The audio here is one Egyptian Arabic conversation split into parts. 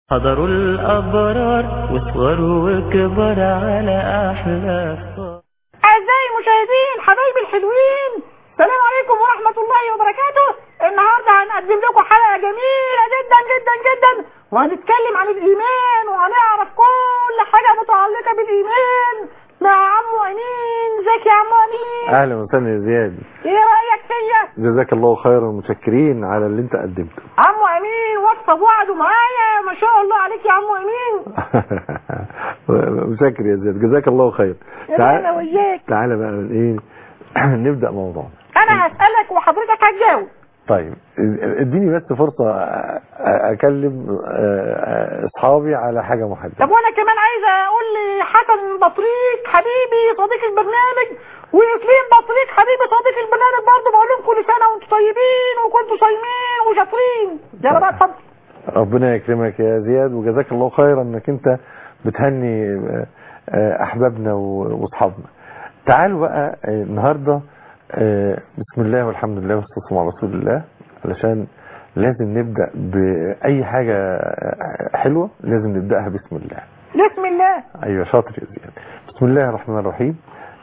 حضروا الأبرار وصغروا وكبر على أحلى الصور أعزائي المشاهدين حبايبي الحلوين السلام عليكم ورحمة الله وبركاته النهاردة هنقدم لكم حلقة جميلة جدا جدا جدا وهنتكلم عن الإيمان وهنعرف كل حاجة متعلقة بالإيمان مع عمو أمين ازيك يا عمو أمين اهلا وسهلا يا زياد ايه رأيك فيا جزاك الله خيرا متشكرين على اللي انت قدمته عمو أمين وصفة وعده معايا ما شاء الله عليك يا عمو أمين متشكر يا زياد جزاك الله خير يا أنا وياك تعالى بقى ايه نبدا موضوعنا أنا هسألك وحضرتك هتجاوب طيب اديني بس فرصه اكلم اصحابي على حاجه محدده طب وانا كمان عايزه اقول لحسن بطريق حبيبي صديق البرنامج ويسليم بطريق حبيبي صديق البرنامج برضه بقول لهم كل سنه وانتم طيبين وكنتوا صايمين وشاطرين يلا بقى اتفضل ربنا يكرمك يا زياد وجزاك الله خيرا انك انت بتهني احبابنا واصحابنا تعالوا بقى النهارده بسم الله والحمد لله والصلاة على رسول الله علشان لازم نبدأ بأي حاجة حلوة لازم نبدأها بسم الله بسم الله أيوة شاطر يا زياد بسم الله الرحمن الرحيم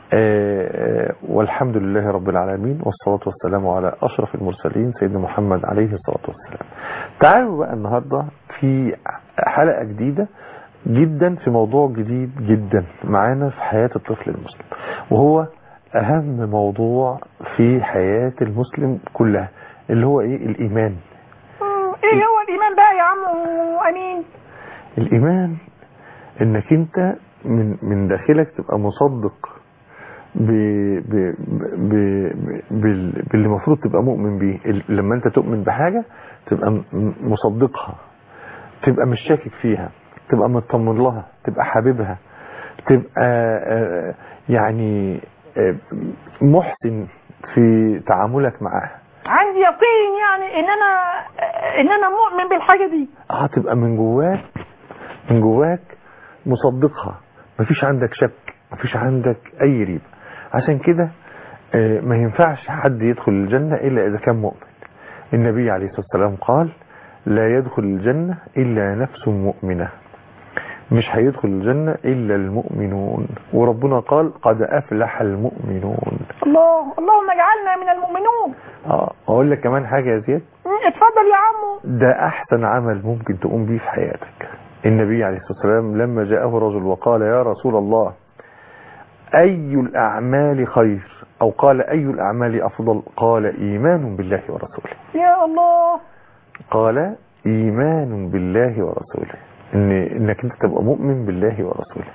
والحمد لله رب العالمين والصلاة والسلام على أشرف المرسلين سيدنا محمد عليه الصلاة والسلام تعالوا بقى النهاردة في حلقة جديدة جدا في موضوع جديد جدا معانا في حياة الطفل المسلم وهو اهم موضوع في حياة المسلم كلها اللي هو ايه الايمان ايه هو الايمان بقى يا عم امين الايمان انك انت من من داخلك تبقى مصدق ب ب ب ب باللي المفروض تبقى مؤمن بيه لما انت تؤمن بحاجة تبقى مصدقها تبقى مش شاكك فيها تبقى مطمن لها تبقى حاببها تبقى يعني محسن في تعاملك معاها عندي يقين يعني ان انا ان انا مؤمن بالحاجه دي اه تبقى من جواك من جواك مصدقها مفيش عندك شك مفيش عندك اي ريب عشان كده ما ينفعش حد يدخل الجنة الا اذا كان مؤمن النبي عليه الصلاة والسلام قال لا يدخل الجنة الا نفس مؤمنة مش هيدخل الجنة إلا المؤمنون وربنا قال قد أفلح المؤمنون الله اللهم اجعلنا من المؤمنون اه أقول لك كمان حاجة يا زياد اتفضل يا عمو ده أحسن عمل ممكن تقوم بيه في حياتك النبي عليه الصلاة والسلام لما جاءه رجل وقال يا رسول الله أي الأعمال خير أو قال أي الأعمال أفضل قال إيمان بالله ورسوله يا الله قال إيمان بالله ورسوله ان انك انت تبقى مؤمن بالله ورسوله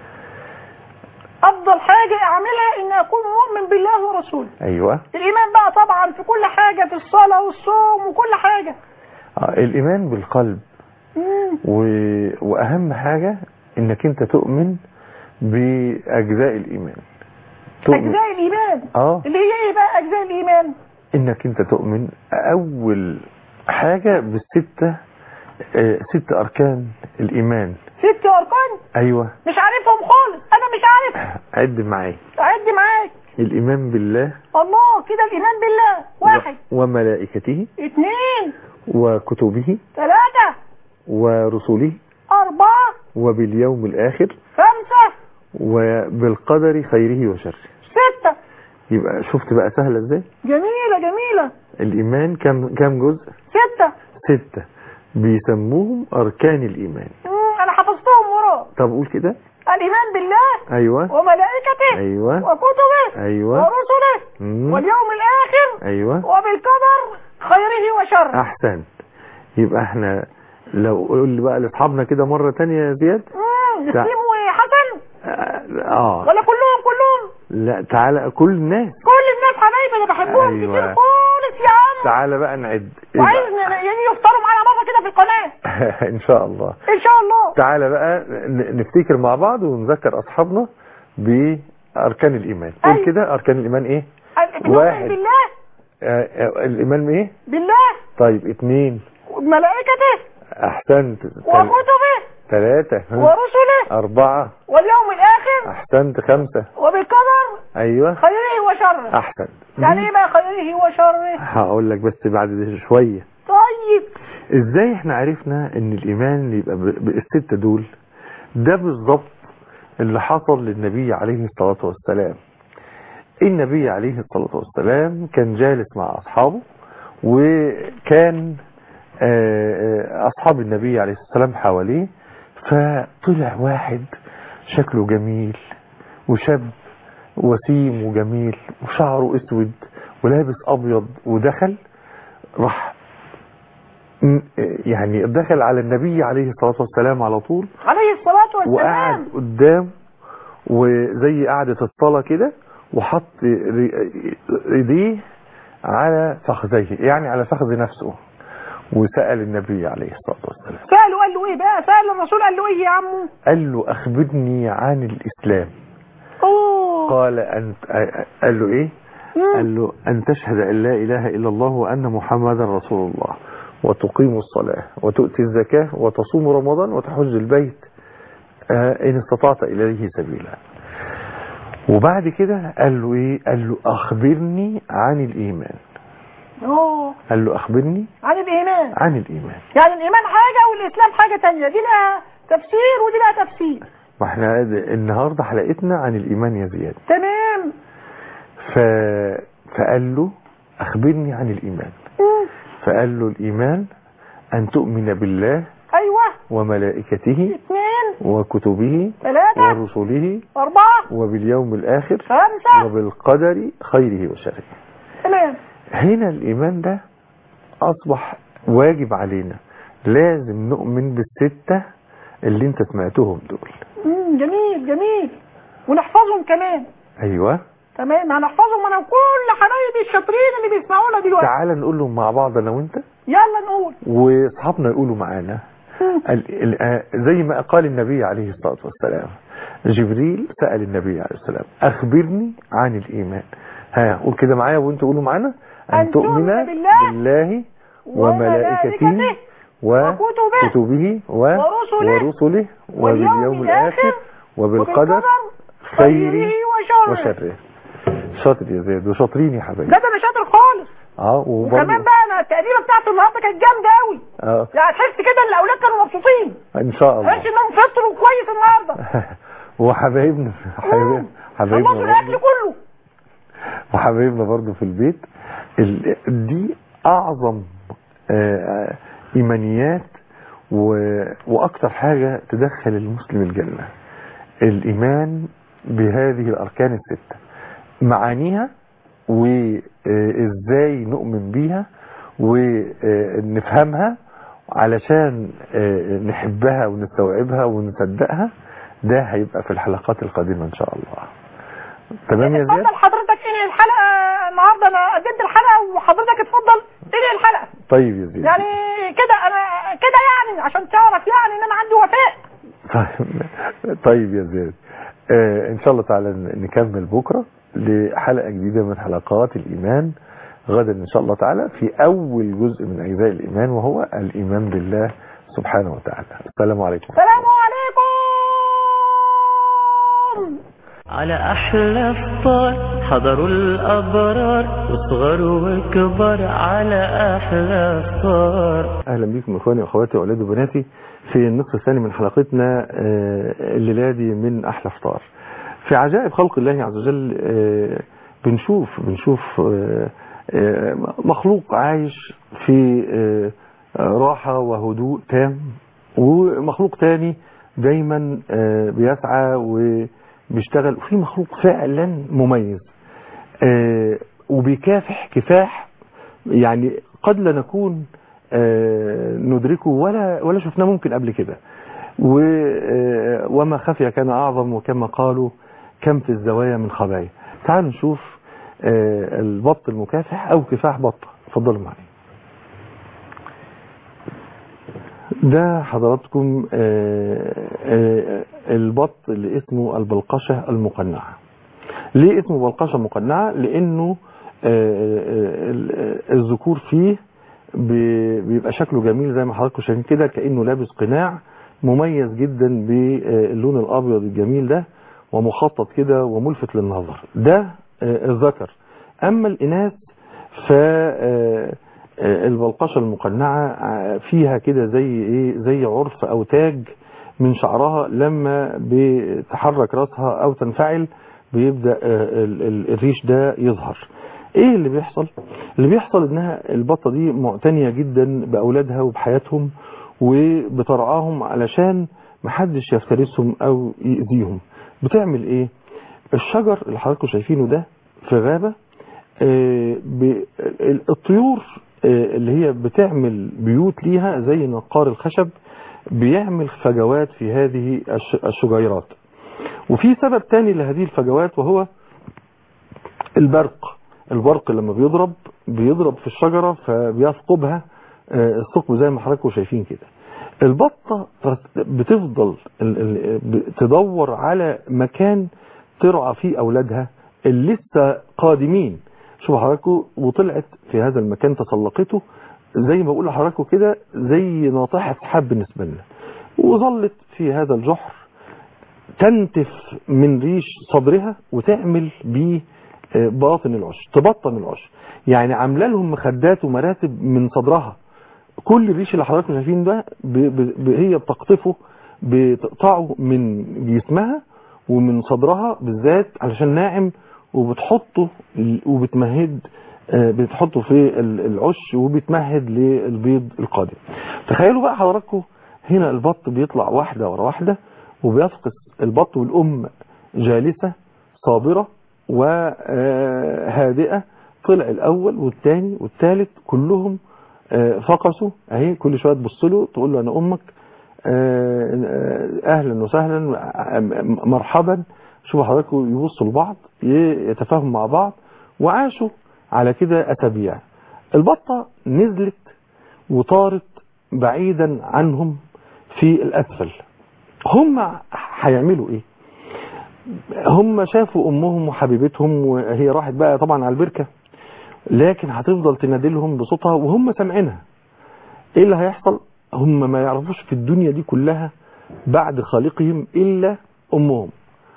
افضل حاجة اعملها ان اكون مؤمن بالله ورسوله ايوه الايمان بقى طبعا في كل حاجة في الصلاة والصوم وكل حاجة آه الايمان بالقلب و... واهم حاجة انك انت تؤمن باجزاء الإيمان اجزاء الايمان اه اللي هي ايه بقى اجزاء الايمان انك انت تؤمن اول حاجة بالستة ست أركان الإيمان ست أركان؟ أيوة مش عارفهم خالص أنا مش عارف عد معايا عد معاك الإيمان بالله الله كده الإيمان بالله واحد و... وملائكته اثنين وكتبه ثلاثة ورسله أربعة وباليوم الآخر خمسة وبالقدر خيره وشره ستة يبقى شفت بقى سهلة ازاي جميلة جميلة الإيمان كم كم جزء ستة ستة بيسموهم أركان الإيمان مم. أنا حفظتهم وراه طب قول كده الإيمان بالله أيوة وملائكته أيوة وكتبه أيوة ورسله مم. واليوم الآخر أيوة وبالقدر خيره وشره أحسن يبقى احنا لو قول لي بقى لأصحابنا كده مرة تانية يا زياد مم. نسيم وحسن اه ولا كلهم كلهم لا تعالى كل الناس كل الناس حبايبي انا بحبهم أيوة. كتير خالص يا عم تعالى بقى نعد وعايز يعني يفطروا معانا مره كده في القناه ان شاء الله ان شاء الله تعالى بقى ن- نفتكر مع بعض ونذكر اصحابنا باركان الايمان قول أيوة. كده اركان الايمان ايه بنؤمن واحد. بالله آه، آه، الايمان ايه بالله طيب اتنين وملائكته احسنت وكتبه ثلاثة ها؟ ورسله اربعة واليوم الاخر احسنت خمسة وبالقدر ايوه خيره وشره احسن يعني ايه بقى خيره وشره هقول لك بس بعد شوية طيب ازاي احنا عرفنا ان الايمان اللي يبقى ب- بالستة دول ده بالظبط اللي حصل للنبي عليه الصلاة والسلام النبي عليه الصلاة والسلام كان جالس مع أصحابه وكان آه، آه، أصحاب النبي عليه الصلاة والسلام حواليه فطلع واحد شكله جميل وشاب وسيم وجميل وشعره اسود ولابس ابيض ودخل راح م- يعني دخل على النبي عليه الصلاة والسلام على طول عليه الصلاة وقعد والسلام قدام وزي قعدة الصلاة كده وحط ر- ايديه على فخذيه يعني على فخذ نفسه وسأل النبي عليه الصلاة والسلام سأله قال له ايه بقى سأل الرسول قال له ايه يا عمو قال له أخبرني عن الإسلام اوه قال أن قال له إيه مم. قال له أن تشهد أن لا إله إلا الله وأن محمدا رسول الله وتقيم الصلاة وتؤتي الزكاة وتصوم رمضان وتحج البيت آه، إن استطعت إليه سبيلا وبعد كده قال له إيه قال له أخبرني عن الإيمان اوه قال له أخبرني عن الإيمان عن الإيمان يعني الإيمان حاجة والإسلام حاجة تانية دي لها تفسير ودي لها تفسير واحنا النهاردة حلقتنا عن الإيمان يا زياد تمام ف... فقال له أخبرني عن الإيمان مم. فقال له الإيمان أن تؤمن بالله أيوة وملائكته اثنين وكتبه ثلاثة ورسله أربعة وباليوم الآخر خمسة وبالقدر خيره وشره تمام هنا الإيمان ده أصبح واجب علينا لازم نؤمن بالستة اللي انت سمعتهم دول مم. جميل جميل ونحفظهم كمان أيوة تمام هنحفظهم انا وكل حبايبي الشاطرين اللي بيسمعونا دلوقتي تعال نقول لهم مع بعض أنا وانت يلا نقول واصحابنا يقولوا معانا مم. ال- ال- آه، زي ما قال النبي عليه الصلاة والسلام جبريل سأل النبي عليه السلام أخبرني عن الإيمان ها قول كده معايا وانتوا قولوا معانا أن تؤمن بالله بالله وملائكته وكتبه وكتبه و- ورسله ورسله وباليوم الآخر وبالقدر خيره خيره وشره وشره شاطر يا زيد وشاطرين يا حبايبي ده ده انا شاطر خالص اه وكمان وبرضه بقى انا التقديمه بتاعته النهارده كانت جامده قوي اه يعني تحس كده ان الاولاد كانوا مبسوطين ان شاء الله تحس انهم فطروا كويس النهارده وحبايبنا حبايبنا حبايبنا خلصوا الاكل برضه كله وحبايبنا برضه في البيت ال- دي اعظم آه، ايمانيات و- واكتر حاجة تدخل المسلم الجنة الايمان بهذه الاركان الستة معانيها وازاي نؤمن بيها ونفهمها علشان آه، نحبها ونستوعبها ونصدقها ده هيبقى في الحلقات القادمة ان شاء الله تمام يا زياد اتفضل حضرتك انهي الحلقه النهارده انا قدمت الحلقه وحضرتك اتفضل انهي الحلقه طيب يا زياد يعني كده انا كده يعني عشان تعرف يعني ان انا عندي وفاء طيب طيب يا زياد آه ان شاء الله تعالى نكمل بكرة لحلقة جديدة من حلقات الإيمان غدا إن شاء الله تعالى في أول جزء من أجزاء الإيمان وهو الإيمان بالله سبحانه وتعالى السلام عليكم السلام عليكم على أحلى فطار حضروا الأبرار وصغر وكبر على أحلى فطار اهلا بكم اخواني واخواتي واولادي وبناتي في النصف الثاني من حلقتنا آه، الليله دي من احلى فطار في عجائب خلق الله عز وجل آه، بنشوف بنشوف آه، آه، مخلوق عايش في آه، راحه وهدوء تام ومخلوق تاني دايما آه، بيسعى وبيشتغل وفي مخلوق فعلا مميز آه، وبيكافح كفاح يعني قد لا نكون آه، ندركه ولا ولا شفناه ممكن قبل كده و- آه، وما خفي كان أعظم وكما قالوا كم في الزوايا من خبايا تعالوا نشوف آه، البط المكافح أو كفاح بط اتفضلوا معي ده حضراتكم آه، آه، البط اللي اسمه البلقشة المقنعة ليه اسمه بلقشة مقنعة لانه آه، آه، ال- الذكور فيه بي- بيبقى شكله جميل زي ما حضراتكم شايفين كده كأنه لابس قناع مميز جدا باللون الابيض الجميل ده ومخطط كده وملفت للنظر ده آه، الذكر اما الاناث ف آه، آه، البلقشة المقنعة آه، فيها كده زي ايه زي عرف او تاج من شعرها لما بتحرك راسها او تنفعل بيبدأ آه، ال- ال- الريش ده يظهر ايه اللي بيحصل اللي بيحصل انها البطة دي معتنية جدا باولادها وبحياتهم وبترعاهم علشان محدش يفترسهم او يأذيهم بتعمل ايه الشجر اللي حضراتكم شايفينه ده في غابة آه، ب- ال- الطيور آه، اللي هي بتعمل بيوت ليها زي نقار الخشب بيعمل فجوات في هذه الش- الشجيرات وفي سبب تاني لهذه الفجوات وهو البرق البرق لما بيضرب بيضرب في الشجرة فبيثقبها آه، الثقب زي ما حضراتكم شايفين كده البطة بتفضل ال- ال- ب- تدور على مكان ترعى فيه أولادها اللي لسه قادمين شوفوا حضراتكم وطلعت في هذا المكان تسلقته زي ما بقول لحضراتكم كده زي ناطحة سحاب بالنسبة لنا وظلت في هذا الجحر تنتف من ريش صدرها وتعمل بيه آه، باطن العش تبطن العش يعني عامله لهم مخدات ومراتب من صدرها كل الريش اللي حضراتكم شايفين ده ب... ب... ب... هي بتقطفه بتقطعه من جسمها ومن صدرها بالذات علشان ناعم وبتحطه وبتمهد آه، بتحطه في ال- العش وبتمهد للبيض القادم تخيلوا بقى حضراتكم هنا البط بيطلع واحدة ورا واحدة وبيفقس البط والأم جالسة صابرة وهادئة طلع الأول والثاني والثالث كلهم آه، فقسوا اهي كل شويه تبص له تقول له انا امك آه، آه، اهلا وسهلا آه، مرحبا شوفوا حضراتكم يبصوا لبعض ي- يتفاهموا مع بعض وعاشوا على كده اسابيع البطه نزلت وطارت بعيدا عنهم في الاسفل هم هيعملوا ايه هم شافوا امهم وحبيبتهم وهي راحت بقى طبعا على البركه لكن هتفضل تنادلهم بصوتها وهم سامعينها ايه اللي هيحصل هم ما يعرفوش في الدنيا دي كلها بعد خالقهم الا امهم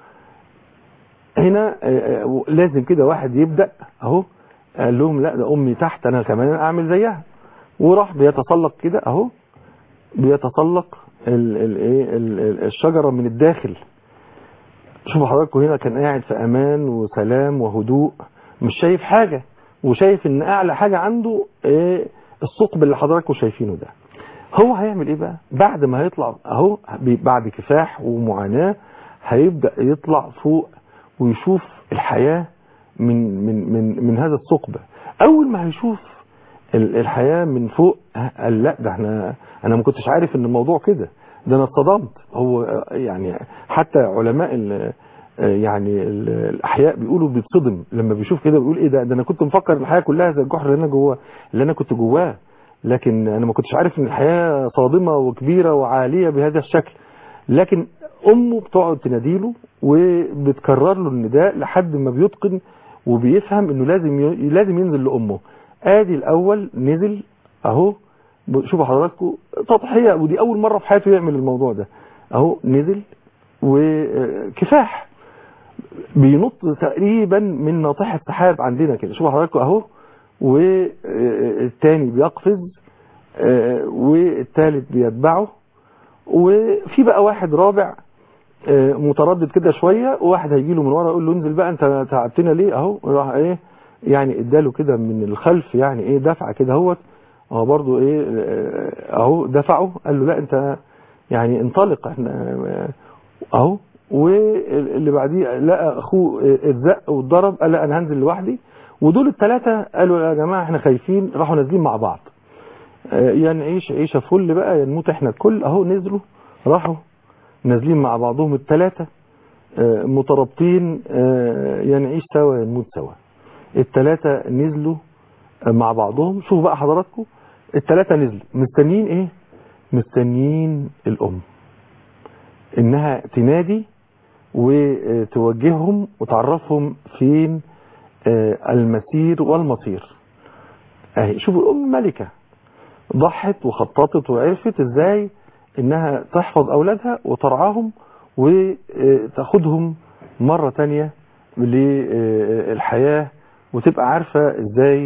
هنا آه، آه، لازم كده واحد يبدا اهو قال لهم لا ده امي تحت انا كمان اعمل زيها وراح بيتسلق كده اهو بيتسلق ال- ال- إيه ال- ال- الشجره من الداخل شوفوا حضراتكم هنا كان قاعد في امان وسلام وهدوء مش شايف حاجه وشايف ان اعلى حاجه عنده إيه الثقب اللي حضراتكم شايفينه ده هو هيعمل ايه بقى بعد ما هيطلع اهو بي- بعد كفاح ومعاناه هيبدا يطلع فوق ويشوف الحياه من من من من هذا الثقب اول ما هيشوف ال- الحياه من فوق قال لا ده احنا انا ما كنتش عارف ان الموضوع كده ده انا اتصدمت هو آه، يعني حتى علماء ال- آه، يعني ال- الاحياء بيقولوا بيتصدم لما بيشوف كده بيقول ايه ده ده انا كنت مفكر الحياه كلها زي الجحر اللي انا جوه اللي انا كنت جواه لكن انا ما كنتش عارف ان الحياه صادمه وكبيره وعاليه بهذا الشكل لكن امه بتقعد تناديله وبتكرر له النداء لحد ما بيتقن وبيفهم انه لازم ي... لازم ينزل لامه ادي الاول نزل اهو شوفوا حضراتكم تضحيه ودي اول مره في حياته يعمل الموضوع ده اهو نزل وكفاح بينط تقريبا من ناطحه سحاب عندنا كده شوفوا حضراتكم اهو والتاني بيقفز آه، والتالت بيتبعه وفي بقى واحد رابع آه، متردد كده شويه وواحد هيجي له من ورا يقول له انزل بقى انت تعبتنا ليه اهو راح ايه يعني اداله كده من الخلف يعني ايه دفعه كده اهوت هو برضه ايه آه، اهو دفعه قال له لا انت يعني انطلق احنا آه، اهو واللي بعديه لقى اخوه آه، اتزق واتضرب قال لا انا هنزل لوحدي ودول الثلاثه قالوا يا جماعه احنا خايفين راحوا نازلين مع بعض آه، يا نعيش عيشه فل بقى يا نموت احنا الكل اهو نزلوا راحوا نازلين مع بعضهم الثلاثه آه، مترابطين آه، يا نعيش سوا يا نموت سوا الثلاثه نزلوا آه، مع بعضهم شوفوا بقى حضراتكم الثلاثه نزلوا مستنيين ايه مستنيين الام انها تنادي وتوجههم وتعرفهم فين آه، المسير والمصير اهي شوفوا الام ملكه ضحت وخططت وعرفت ازاي انها تحفظ اولادها وترعاهم وتاخدهم مرة تانية للحياة وتبقى عارفة ازاي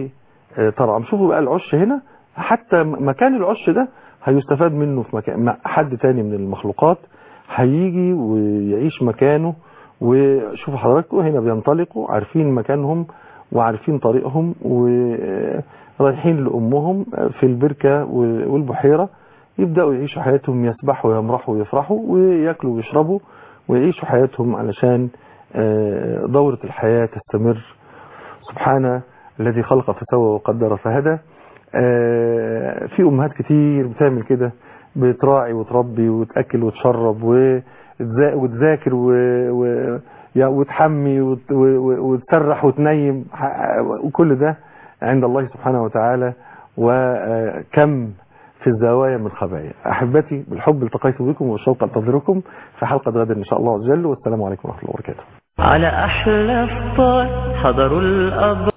آه، ترعى شوفوا بقى العش هنا حتى م- مكان العش ده هيستفاد منه في مكان مع حد تاني من المخلوقات هيجي ويعيش مكانه وشوفوا حضراتكم هنا بينطلقوا عارفين مكانهم وعارفين طريقهم ورايحين لأمهم في البركة والبحيرة يبدأوا يعيشوا حياتهم يسبحوا ويمرحوا ويفرحوا ويأكلوا ويشربوا ويعيشوا حياتهم علشان آه، دورة الحياة تستمر سبحانه الذي خلق فسوى وقدر فهدى آه، في أمهات كتير بتعمل كده بتراعي وتربي وتأكل وتشرب وتذا- وتذاكر و... و... يا- وتحمي وت... و... و- وتسرح وتنيم ح- وكل ده عند الله سبحانه وتعالى وكم في الزوايا من خبايا أحبتي بالحب التقيت بكم والشوق أنتظركم في حلقة غدا إن شاء الله عز وجل والسلام عليكم ورحمة الله وبركاته على أحلى فطار حضروا الأبرار